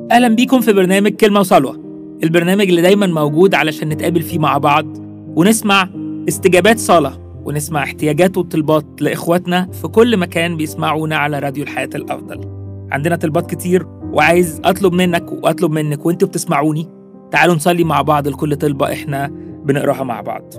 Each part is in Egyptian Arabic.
أهلا بيكم في برنامج كلمة وصلوة البرنامج اللي دايما موجود علشان نتقابل فيه مع بعض ونسمع استجابات صلاة ونسمع احتياجات وطلبات لإخواتنا في كل مكان بيسمعونا على راديو الحياة الأفضل عندنا طلبات كتير وعايز أطلب منك وأطلب منك وأنتوا بتسمعوني تعالوا نصلي مع بعض لكل طلبة إحنا بنقراها مع بعض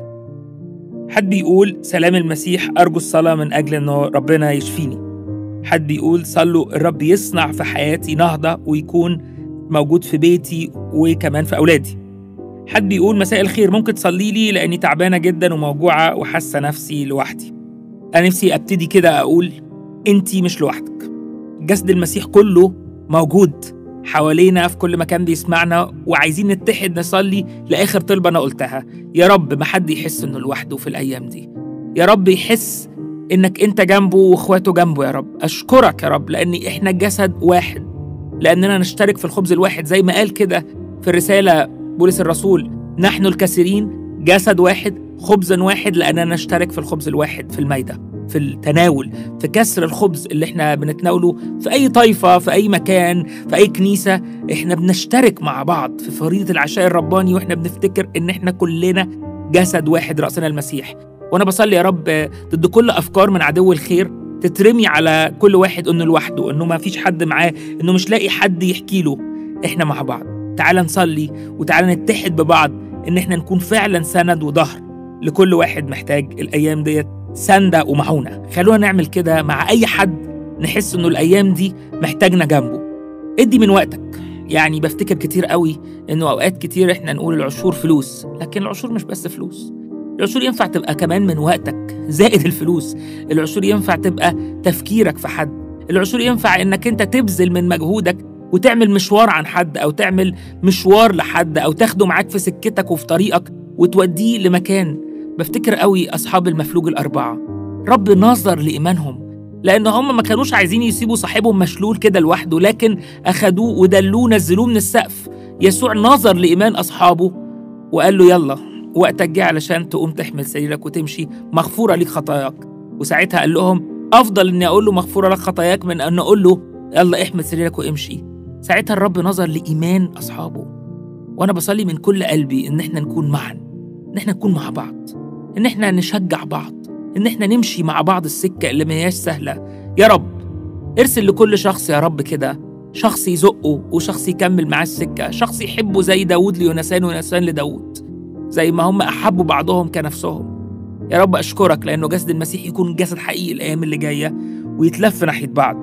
حد بيقول سلام المسيح أرجو الصلاة من أجل إنه ربنا يشفيني حد بيقول صلوا الرب يصنع في حياتي نهضة ويكون موجود في بيتي وكمان في أولادي حد بيقول مساء الخير ممكن تصلي لي لأني تعبانة جدا وموجوعة وحاسة نفسي لوحدي أنا نفسي أبتدي كده أقول أنتي مش لوحدك جسد المسيح كله موجود حوالينا في كل مكان بيسمعنا وعايزين نتحد نصلي لآخر طلبة أنا قلتها يا رب ما حد يحس إنه لوحده في الأيام دي يا رب يحس إنك أنت جنبه وإخواته جنبه يا رب أشكرك يا رب لأن إحنا جسد واحد لأننا نشترك في الخبز الواحد زي ما قال كده في الرسالة بولس الرسول نحن الكثيرين جسد واحد خبز واحد لأننا نشترك في الخبز الواحد في الميدة في التناول في كسر الخبز اللي احنا بنتناوله في أي طائفة في أي مكان في أي كنيسة احنا بنشترك مع بعض في فريضة العشاء الرباني واحنا بنفتكر إن احنا كلنا جسد واحد رأسنا المسيح وأنا بصلي يا رب ضد كل أفكار من عدو الخير تترمي على كل واحد انه لوحده انه ما فيش حد معاه انه مش لاقي حد يحكي له احنا مع بعض تعال نصلي وتعال نتحد ببعض ان احنا نكون فعلا سند وظهر لكل واحد محتاج الايام ديت سندة ومعونة خلونا نعمل كده مع اي حد نحس انه الايام دي محتاجنا جنبه ادي من وقتك يعني بفتكر كتير قوي انه اوقات كتير احنا نقول العشور فلوس لكن العشور مش بس فلوس العشور ينفع تبقى كمان من وقتك زائد الفلوس العشور ينفع تبقى تفكيرك في حد العشور ينفع انك انت تبذل من مجهودك وتعمل مشوار عن حد او تعمل مشوار لحد او تاخده معاك في سكتك وفي طريقك وتوديه لمكان بفتكر قوي اصحاب المفلوج الاربعه رب نظر لايمانهم لان هم ما كانوش عايزين يسيبوا صاحبهم مشلول كده لوحده لكن اخدوه ودلوه نزلوه من السقف يسوع نظر لايمان اصحابه وقال له يلا وقتك جه علشان تقوم تحمل سريرك وتمشي مغفوره ليك خطاياك وساعتها قال لهم افضل اني اقول له مغفوره لك خطاياك من ان اقول له يلا احمل سريرك وامشي ساعتها الرب نظر لايمان اصحابه وانا بصلي من كل قلبي ان احنا نكون معا ان احنا نكون مع بعض ان احنا نشجع بعض ان احنا نمشي مع بعض السكه اللي ما هياش سهله يا رب ارسل لكل شخص يا رب كده شخص يزقه وشخص يكمل معاه السكه شخص يحبه زي داود ليونسان ويونسان لداود زي ما هم أحبوا بعضهم كنفسهم يا رب أشكرك لأنه جسد المسيح يكون جسد حقيقي الأيام اللي جاية ويتلف ناحية بعض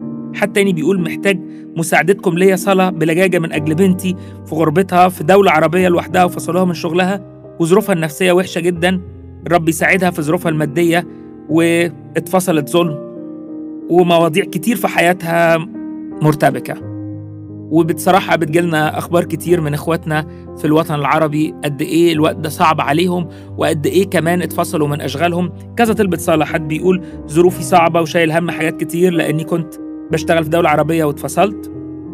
حد تاني بيقول محتاج مساعدتكم ليا صلاة بلجاجة من أجل بنتي في غربتها في دولة عربية لوحدها وفصلوها من شغلها وظروفها النفسية وحشة جدا الرب يساعدها في ظروفها المادية واتفصلت ظلم ومواضيع كتير في حياتها مرتبكه وبصراحة بتجيلنا أخبار كتير من إخواتنا في الوطن العربي قد إيه الوقت ده صعب عليهم وقد إيه كمان اتفصلوا من أشغالهم كذا طلبة صلاة حد بيقول ظروفي صعبة وشايل هم حاجات كتير لأني كنت بشتغل في دولة عربية واتفصلت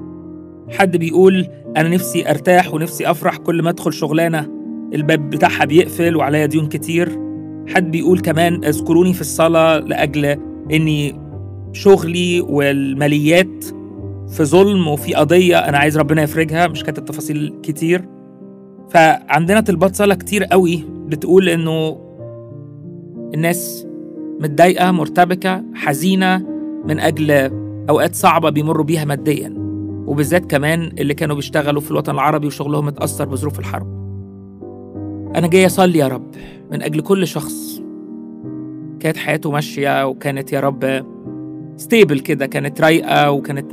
حد بيقول أنا نفسي أرتاح ونفسي أفرح كل ما أدخل شغلانة الباب بتاعها بيقفل وعليا ديون كتير حد بيقول كمان اذكروني في الصلاة لأجل إني شغلي والماليات في ظلم وفي قضية أنا عايز ربنا يفرجها مش كاتب تفاصيل كتير فعندنا طلبات صلاة كتير قوي بتقول إنه الناس متضايقة مرتبكة حزينة من أجل أوقات صعبة بيمروا بيها ماديا وبالذات كمان اللي كانوا بيشتغلوا في الوطن العربي وشغلهم اتأثر بظروف الحرب أنا جاي أصلي يا رب من أجل كل شخص كانت حياته ماشية وكانت يا رب ستيبل كده كانت رايقة وكانت